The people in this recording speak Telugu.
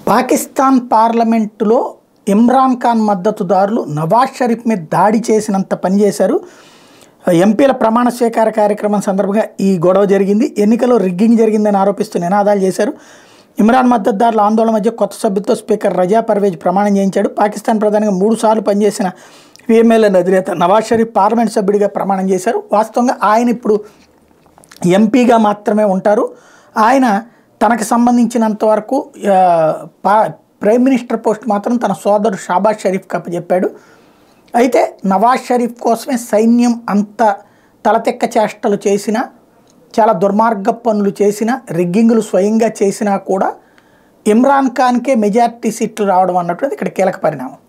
పాకిస్తాన్ పార్లమెంటులో ఇమ్రాన్ ఖాన్ మద్దతుదారులు నవాజ్ షరీఫ్ మీద దాడి చేసినంత పనిచేశారు ఎంపీల ప్రమాణ స్వీకార కార్యక్రమం సందర్భంగా ఈ గొడవ జరిగింది ఎన్నికల్లో రిగ్గింగ్ జరిగిందని ఆరోపిస్తూ నినాదాలు చేశారు ఇమ్రాన్ మద్దతుదారుల ఆందోళన మధ్య కొత్త సభ్యులతో స్పీకర్ రజా పర్వేజ్ ప్రమాణం చేయించాడు పాకిస్తాన్ ప్రధానిగా మూడు సార్లు పనిచేసిన పిఎంఎల్ఎన్ అధినేత నవాజ్ షరీఫ్ పార్లమెంట్ సభ్యుడిగా ప్రమాణం చేశారు వాస్తవంగా ఆయన ఇప్పుడు ఎంపీగా మాత్రమే ఉంటారు ఆయన తనకు సంబంధించినంత వరకు ఆ, పా- ప్రైమ్ మినిస్టర్ పోస్ట్ మాత్రం తన సోదరుడు షాబాజ్ షరీఫ్కి అప్పచెప్పాడు అయితే నవాజ్ షరీఫ్ కోసమే సైన్యం అంత తలతెక్క చేష్టలు చేసినా చాలా దుర్మార్గ పనులు చేసినా రిగ్గింగులు స్వయంగా చేసినా కూడా ఇమ్రాన్ ఖాన్కే మెజార్టీ సీట్లు రావడం అన్నటువంటిది ఇక్కడ కీలక పరిణామం